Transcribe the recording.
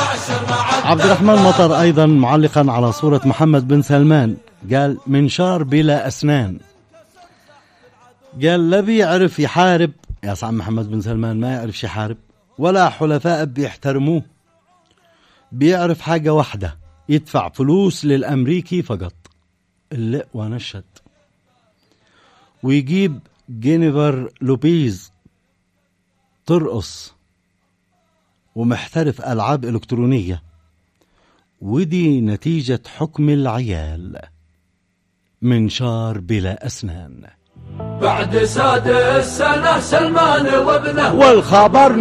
عبد الرحمن مطر أيضا معلقا على صورة محمد بن سلمان قال منشار بلا أسنان قال لا بيعرف يحارب يا صاحب محمد بن سلمان ما يعرف يحارب ولا حلفاء بيحترموه بيعرف حاجة واحدة يدفع فلوس للأمريكي فقط اللق ونشد ويجيب جينيفر لوبيز ترقص ومحترف ألعاب إلكترونية ودي نتيجة حكم العيال منشار بلا أسنان بعد سادس سنة سلمان وابنه والخبر